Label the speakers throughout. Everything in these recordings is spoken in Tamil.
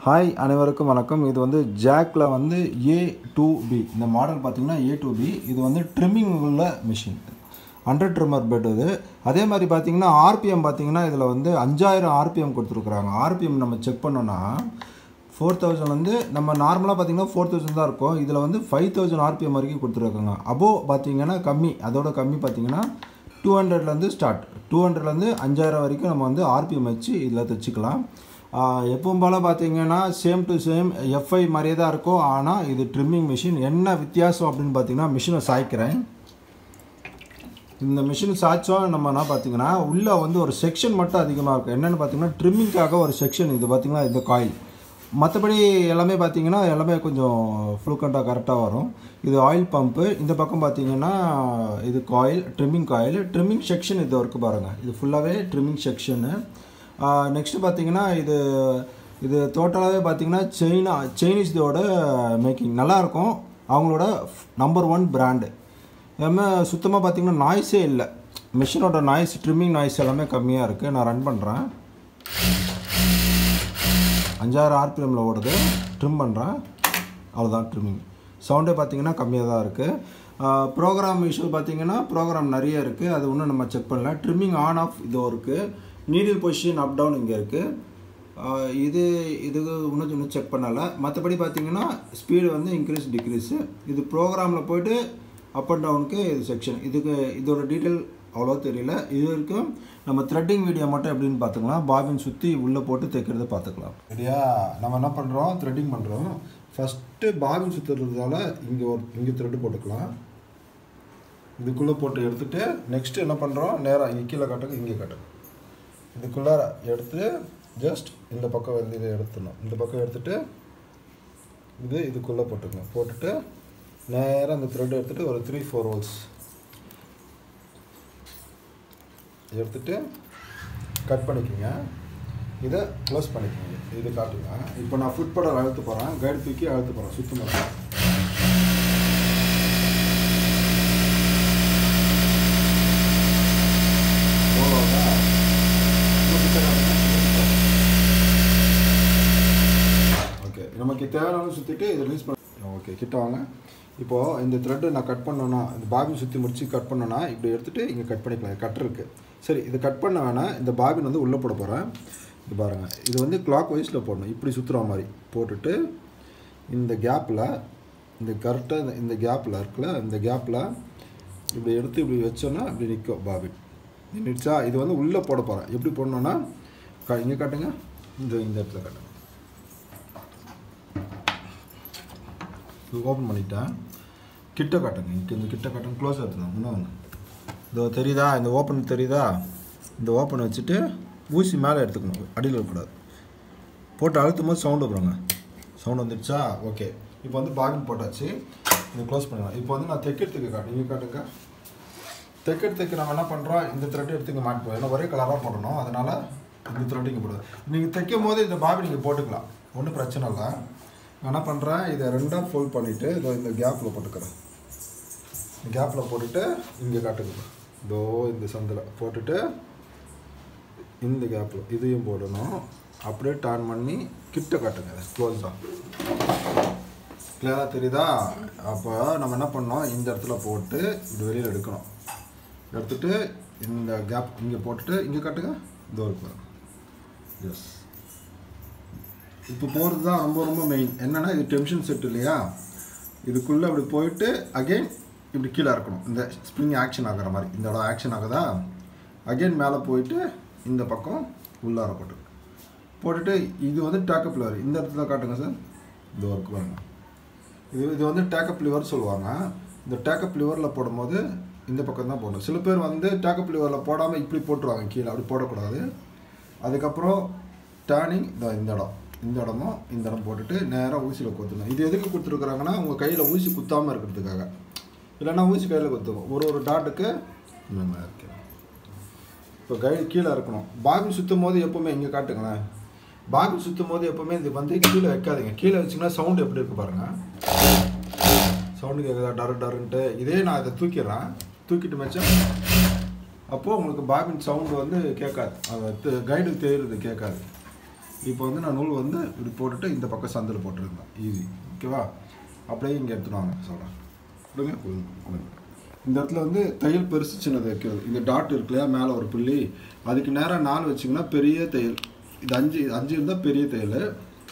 Speaker 1: ஹாய் அனைவருக்கும் வணக்கம் இது வந்து ஜாக்கில் வந்து ஏ டூ பி இந்த மாடல் பார்த்தீங்கன்னா ஏ டூ பி இது வந்து ட்ரிம்மிங் உள்ள மிஷின் ஹண்ட்ரட் ட்ரிம்மர் பெட் இது அதே மாதிரி பார்த்தீங்கன்னா ஆர்பிஎம் பார்த்தீங்கன்னா இதில் வந்து அஞ்சாயிரம் ஆர்பிஎம் கொடுத்துருக்குறாங்க ஆர்பிஎம் நம்ம செக் பண்ணோன்னா ஃபோர் தௌசண்ட் வந்து நம்ம நார்மலாக பார்த்தீங்கன்னா ஃபோர் தௌசண்ட் தான் இருக்கும் இதில் வந்து ஃபைவ் தௌசண்ட் ஆர்பிஎம் வரைக்கும் கொடுத்துருக்காங்க அபோ பார்த்தீங்கன்னா கம்மி அதோட கம்மி பார்த்தீங்கன்னா டூ ஹண்ட்ரட்லேருந்து ஸ்டார்ட் டூ ஹண்ட்ரட்லேருந்து அஞ்சாயிரம் வரைக்கும் நம்ம வந்து ஆர்பிஎம் வச்சு இதில் தைச்சிக்கலாம் ஆஹ் எப்பவும் போல் பார்த்தீங்கன்னா சேம் டு சேம் எஃப்ஐ மாதிரியே தான் இருக்கும் ஆனால் இது ட்ரிம்மிங் மிஷின் என்ன வித்தியாசம் அப்படின்னு பார்த்தீங்கன்னா மிஷினை சாய்க்கிறேன் இந்த மிஷின் சாய்ச்சோம் நம்ம என்ன பார்த்தீங்கன்னா உள்ளே வந்து ஒரு செக்ஷன் மட்டும் அதிகமாக இருக்கும் என்னென்னு பார்த்தீங்கன்னா ட்ரிம்மிங்காக ஒரு செக்ஷன் இது பார்த்தீங்கன்னா இந்த காயில் மற்றபடி எல்லாமே பார்த்தீங்கன்னா எல்லாமே கொஞ்சம் ஃப்ளூக்கண்ட்டாக கரெக்டாக வரும் இது ஆயில் பம்பு இந்த பக்கம் பார்த்தீங்கன்னா இது coil trimming coil trimming section இது இருக்குது பாருங்கள் இது ஃபுல்லாகவே ட்ரிம்மிங் செக்ஷனு நெக்ஸ்ட்டு பார்த்தீங்கன்னா இது இது டோட்டலாகவே பார்த்தீங்கன்னா சைனா சைனீஸோட மேக்கிங் நல்லாயிருக்கும் அவங்களோட நம்பர் ஒன் பிராண்டு எல்லாமே சுத்தமாக பார்த்தீங்கன்னா நாய்ஸே இல்லை மிஷினோட நாய்ஸ் ட்ரிம்மிங் நாய்ஸ் எல்லாமே கம்மியாக இருக்குது நான் ரன் பண்ணுறேன் அஞ்சாயிரம் ஆர்பிஎம்மில் ஓடுது ட்ரிம் பண்ணுறேன் அவ்வளோதான் ட்ரிம்மிங் சவுண்டே பார்த்தீங்கன்னா கம்மியாக தான் இருக்குது ப்ரோக்ராம் இஷ்யூ பார்த்தீங்கன்னா ப்ரோக்ராம் நிறைய இருக்குது அது ஒன்றும் நம்ம செக் பண்ணல ட்ரிம்மிங் ஆன் ஆஃப் இதோ இருக்குது நீடில் பொசிஷன் அப் டவுன் இங்கே இருக்குது இது இது இன்னும் இன்னும் செக் பண்ணலை மற்றபடி பார்த்தீங்கன்னா ஸ்பீடு வந்து இன்க்ரீஸ் டிக்ரீஸு இது ப்ரோக்ராமில் போயிட்டு அப் அண்ட் டவுனுக்கு இது செக்ஷன் இதுக்கு இதோட டீட்டெயில் அவ்வளோ தெரியல இது வரைக்கும் நம்ம த்ரெட்டிங் வீடியோ மட்டும் எப்படின்னு பார்த்துக்கலாம் பாபின் சுற்றி உள்ளே போட்டு தைக்கிறத பார்த்துக்கலாம் சரியா நம்ம என்ன பண்ணுறோம் த்ரெட்டிங் பண்ணுறோம் ஃபஸ்ட்டு பாபின் சுற்றுறதால இங்கே ஒரு இங்கே த்ரெட்டு போட்டுக்கலாம் இதுக்குள்ளே போட்டு எடுத்துகிட்டு நெக்ஸ்ட்டு என்ன பண்ணுறோம் நேராக இங்கே கீழே காட்டுங்க இங்கே காட்டுங்க இதுக்குள்ளே எடுத்து ஜஸ்ட் இந்த பக்கம் வந்து இதை எடுத்துடணும் இந்த பக்கம் எடுத்துகிட்டு இது இதுக்குள்ளே போட்டுக்கணும் போட்டுட்டு நேராக அந்த த்ரெட் எடுத்துகிட்டு ஒரு த்ரீ ஃபோர் ஹோல்ஸ் எடுத்துகிட்டு கட் பண்ணிக்கோங்க இதை க்ளோஸ் பண்ணிக்கோங்க இது காட்டுங்க இப்போ நான் ஃபுட் படர் அழுத்து போகிறேன் கைடு தூக்கி அழுத்து போகிறேன் சுத்தமாக ஓகே நமக்கு தேவையான சுற்றிட்டு இதை ரிலீஸ் பண்ண ஓகே கிட்ட வாங்க இப்போது இந்த த்ரெட்டு நான் கட் பண்ணோன்னா இந்த பாபின் சுற்றி முடிச்சு கட் பண்ணோன்னா இப்படி எடுத்துகிட்டு இங்கே கட் பண்ணிக்கலாம் கட் இருக்குது சரி இது கட் பண்ண வேணாம் இந்த பாபின் வந்து உள்ளே போட போகிறேன் இது பாருங்கள் இது வந்து கிளாக் வைஸில் போடணும் இப்படி சுற்றுற மாதிரி போட்டுட்டு இந்த கேப்பில் இந்த கரெக்டாக இந்த கேப்பில் இருக்குல்ல இந்த கேப்பில் இப்படி எடுத்து இப்படி வச்சோன்னா இப்படி நிற்கும் பாபின் நின்றுச்சா இது வந்து உள்ளே போட போகிறேன் எப்படி போடணுன்னா க இங்கே காட்டுங்க இந்த இந்த இடத்துல காட்டுங்க இது ஓப்பன் பண்ணிட்டேன் கிட்ட காட்டுங்க இங்கே இந்த கிட்ட காட்டுங்க க்ளோஸ் எடுத்துதான் இன்னும் வாங்க இதோ தெரியுதா இந்த ஓப்பன் தெரியுதா இந்த ஓப்பன் வச்சுட்டு ஊசி மேலே எடுத்துக்கணும் அடியில் இருக்கக்கூடாது போட்டு அழுத்தும் போது சவுண்டு வருங்க சவுண்ட் வந்துடுச்சா ஓகே இப்போ வந்து பாகின் போட்டாச்சு இது க்ளோஸ் பண்ணிடலாம் இப்போ வந்து நான் தைக்கிறதுக்கு காட்டு இங்கே காட்டுங்க தைக்கிறதுக்கு நம்ம என்ன பண்ணுறோம் இந்த த்ரெட் எடுத்து இங்கே மாட்டிப்போம் ஏன்னா ஒரே கலராக போடணும் அதனால் இந்த த்ரெட் இங்கே போடுது நீங்கள் தைக்கும் போது இந்த பாபி நீங்கள் போட்டுக்கலாம் ஒன்றும் பிரச்சனை இல்லை நான் என்ன பண்ணுறேன் இதை ரெண்டாக ஃபோல்ட் பண்ணிவிட்டு இதோ இந்த கேப்பில் போட்டுக்கிறேன் கேப்பில் போட்டுட்டு இங்கே காட்டுங்க இதோ இந்த சந்தில் போட்டுட்டு இந்த கேப்பில் இதையும் போடணும் அப்படியே டர்ன் பண்ணி கிட்ட காட்டுங்க க்ளோஸ் தான் கிளியராக தெரியுதா அப்போ நம்ம என்ன பண்ணோம் இந்த இடத்துல போட்டு இப்படி வெளியில் எடுக்கணும் எடுத்துட்டு இந்த கேப் இங்கே போட்டுட்டு இங்கே காட்டுங்க இதோ இருக்கு எஸ் இப்போ போகிறது தான் ரொம்ப ரொம்ப மெயின் என்னென்னா இது டென்ஷன் செட் இல்லையா இதுக்குள்ளே அப்படி போயிட்டு அகெயின் இப்படி கீழே இருக்கணும் இந்த ஸ்ப்ரிங் ஆக்ஷன் ஆகிற மாதிரி இந்த இடம் ஆக்ஷன் ஆகுதா அகெயின் மேலே போயிட்டு இந்த பக்கம் உள்ளார போட்டு போட்டுட்டு இது வந்து டேக்கப் லிவர் இந்த இடத்துல காட்டுங்க சார் இது ஒர்க் பாருங்க இது இது வந்து டேக்கப் லிவர் சொல்லுவாங்க இந்த டேக்கப் லிவரில் போடும்போது இந்த பக்கம் தான் போடணும் சில பேர் வந்து டேக்கப் லிவரில் போடாமல் இப்படி போட்டுருவாங்க கீழே அப்படி போடக்கூடாது அதுக்கப்புறம் டேர்னிங் இந்த இந்த இடம் இந்த இடமும் இந்த இடம் போட்டுட்டு நேராக ஊசியில் குத்துணும் இது எதுக்கு கொடுத்துருக்குறாங்கன்னா உங்கள் கையில் ஊசி குத்தாமல் இருக்கிறதுக்காக இல்லைன்னா ஊசி கையில் குத்துக்கும் ஒரு ஒரு டாட்டுக்கு இந்த மாதிரி இருக்கு இப்போ கைடு கீழே இருக்கணும் பாபி சுற்றும் போது எப்போவுமே இங்கே காட்டுங்களேன் பாபி சுற்றும் போது எப்போவுமே இது வந்து கீழே வைக்காதீங்க கீழே வச்சிங்கன்னா சவுண்டு எப்படி இருக்கு பாருங்கள் சவுண்டு கேட்குதா டரு டருன்ட்டு இதே நான் இதை தூக்கிடுறேன் தூக்கிட்டு மச்சம் அப்போது உங்களுக்கு பாபின் சவுண்டு வந்து கேட்காது அது கைடு தெரியுது கேட்காது இப்போ வந்து நான் நூல் வந்து இப்படி போட்டுட்டு இந்த பக்கம் சந்தில் போட்டுருந்தேன் ஈஸி ஓகேவா அப்படியே இங்கே எடுத்துட்டு வாங்க சொல்கிறேன் கொடுங்க கொடுங்க கொடுங்க இந்த இடத்துல வந்து தையல் பெருசு சின்னது வைக்கிறது இந்த டாட் இருக்கு இல்லையா மேலே ஒரு புள்ளி அதுக்கு நேராக நாலு வச்சிங்கன்னா பெரிய தையல் இது அஞ்சு அஞ்சு இருந்தால் பெரிய தையல்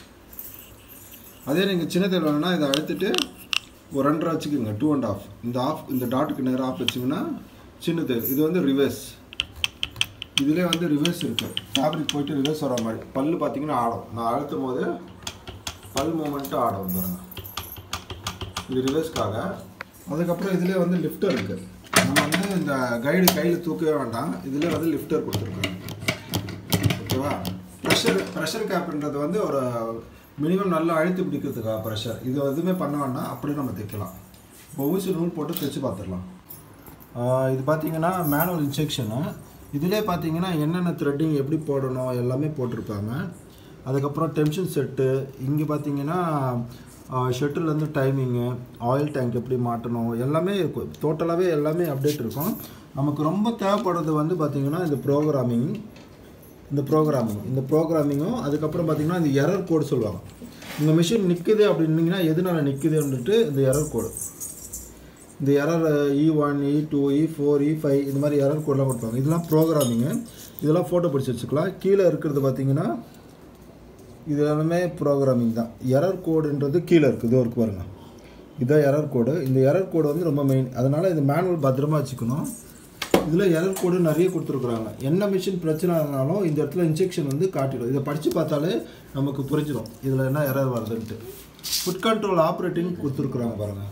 Speaker 1: அதே நீங்கள் சின்ன தையல் வேணும்னா இதை அழுத்திட்டு ஒரு ரெண்டரை வச்சுக்கோங்க டூ அண்ட் ஆஃப் இந்த ஆஃப் இந்த டாட்டுக்கு நேராக ஆஃப் வச்சிங்கன்னா சின்ன தையல் இது வந்து ரிவர்ஸ் இதுலேயே வந்து ரிவர்ஸ் இருக்குது ஃபேப்ரிக் போயிட்டு ரிவர்ஸ் வர மாதிரி பல்லு பார்த்தீங்கன்னா ஆடும் நான் அழுத்தும் போது பல் மூமெண்ட்டு ஆடும் பாருங்க இது ரிவர்ஸ்க்காக அதுக்கப்புறம் இதுலேயே வந்து லிஃப்டர் இருக்குது நம்ம வந்து இந்த கைடு கையில் தூக்கவே வேண்டாம் இதில் வந்து லிஃப்டர் கொடுத்துருக்கோம் ஓகேவா ப்ரெஷர் ப்ரெஷர் கேப்ன்றது வந்து ஒரு மினிமம் நல்லா அழுத்தி பிடிக்கிறதுக்காக ப்ரெஷர் இது எதுவுமே பண்ண வேண்டாம் அப்படியே நம்ம தைக்கலாம் இப்போ ஊசி நூல் போட்டு தைச்சு பார்த்துடலாம் ஆஹ் இது பார்த்தீங்கன்னா மேனுவல் இன்ஸ்ட்ரக்ஷனு இதிலே பார்த்தீங்கன்னா என்னென்ன த்ரெட்டிங் எப்படி போடணும் எல்லாமே போட்டிருப்பாங்க அதுக்கப்புறம் டென்ஷன் செட்டு இங்கே பார்த்தீங்கன்னா ஷட்டில்லேருந்து டைமிங்கு ஆயில் டேங்க் எப்படி மாட்டணும் எல்லாமே டோட்டலாகவே எல்லாமே அப்டேட் இருக்கும் நமக்கு ரொம்ப தேவைப்படுறது வந்து பார்த்திங்கன்னா இந்த ப்ரோக்ராமிங் இந்த ப்ரோக்ராமிங் இந்த ப்ரோக்ராமிங்கும் அதுக்கப்புறம் பார்த்தீங்கன்னா இந்த எரர் கோடு சொல்லுவாங்க உங்கள் மிஷின் நிற்குது அப்படின்னீங்கன்னா எதனால நிற்குதுன்னுட்டு இந்த எரர் கோடு இந்த error E one E two E four E five இந்த மாதிரி எரர் கோடெலாம் கொடுப்பாங்க இதெல்லாம் ப்ரோக்ராமிங்கு இதெல்லாம் ஃபோட்டோ பிடிச்சி வச்சுக்கலாம் கீழே இருக்கிறது பார்த்தீங்கன்னா இது எல்லாமே ப்ரோக்ராமிங் தான் எரர் கோடுன்றது கீழே இருக்குது இதோ இருக்கு பாருங்க இதான் எரர் கோடு இந்த எரர் கோடு வந்து ரொம்ப மெயின் அதனால் இந்த மேனுவல் பத்திரமா வச்சுக்கணும் இதில் எரர் கோடு நிறைய கொடுத்துருக்குறாங்க என்ன மிஷின் பிரச்சனை இருந்தாலும் இந்த இடத்துல இன்ஜெக்ஷன் வந்து காட்டிடும் இதை படித்து பார்த்தாலே நமக்கு புரிஞ்சிடும் இதில் என்ன எரர் வருதுன்ட்டு ஃபுட் கண்ட்ரோல் ஆப்ரேட்டிங் கொடுத்துருக்குறாங்க பாருங்கள்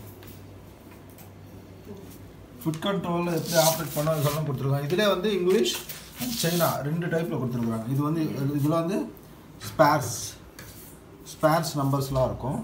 Speaker 1: ஃபுட் கண்ட்ரோலில் எப்படி ஆப்ரேட் பண்ண அதெல்லாம் கொடுத்துருக்காங்க இதிலே வந்து இங்கிலீஷ் and சைனா ரெண்டு டைப்பில் கொடுத்துருக்குறாங்க இது வந்து இதில் வந்து ஸ்பேர்ஸ் ஸ்பேர்ஸ் நம்பர்ஸ்லாம் இருக்கும்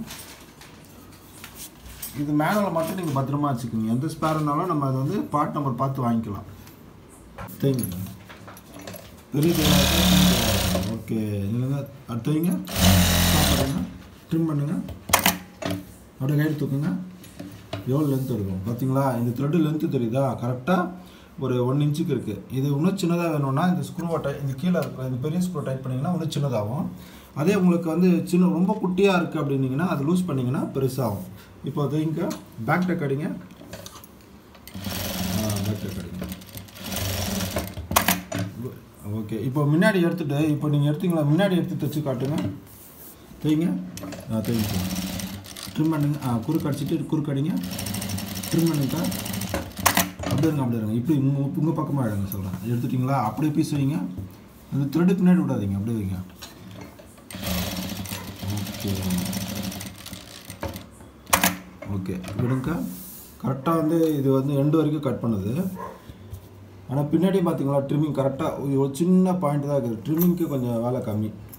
Speaker 1: இது மேனுவலை மட்டும் நீங்கள் பத்திரமா வச்சுக்கோங்க எந்த ஸ்பேர் இருந்தாலும் நம்ம அதை வந்து பார்ட் நம்பர் பார்த்து வாங்கிக்கலாம் தேங்க பெரிய ஓகே இல்லைங்க அடுத்தவங்க ஸ்டாப் பண்ணுங்க ட்ரிம் பண்ணுங்க அப்படியே கைடு தூக்குங்க எவ்வளோ லென்த் இருக்கும் பார்த்தீங்களா இந்த த்ரெட்டு லென்த்து தெரியுதா கரெக்டாக ஒரு ஒன் இன்ச்சுக்கு இருக்குது இது இன்னும் சின்னதாக வேணும்னா இந்த ஸ்க்ரூவை டை இந்த கீழே இருக்கிற இந்த பெரிய ஸ்க்ரூ டைட் பண்ணிங்கன்னா இன்னும் சின்னதாகும் அதே உங்களுக்கு வந்து சின்ன ரொம்ப குட்டியாக இருக்குது அப்படின்னீங்கன்னா அது லூஸ் பண்ணிங்கன்னா பெருசாகும் இப்போ அது இங்கே பேக் டெக் அடிங்க பேக் டெக் அடிங்க ஓகே இப்போ முன்னாடி எடுத்துட்டு இப்போ நீங்கள் எடுத்தீங்களா முன்னாடி எடுத்து தைச்சு காட்டுங்க தைங்க ஆ தைங்க ட்ரிம் பண்ணுங்க ஆ குறுக்கு அடிச்சுட்டு குறுக்கு அடிங்க ட்ரிம் பண்ணுங்க அப்படி இருங்க அப்படி இருங்க இப்படி உங்கள் உங்கள் பக்கமாக எடுங்க சொல்கிறேன் எடுத்துட்டிங்களா அப்படியே பீஸ் வைங்க அந்த த்ரெட்டு பின்னாடி விடாதீங்க அப்படியே வைங்க ஓகே ஓகே விடுங்க கரெக்டாக வந்து இது வந்து எண்டு வரைக்கும் கட் பண்ணுது ஆனால் பின்னாடி பார்த்தீங்களா ட்ரிம்மிங் கரெக்டாக ஒரு சின்ன பாயிண்ட் தான் இருக்குது ட்ரிம்மிங்க்கு கொஞ்சம் வேலை கம்மி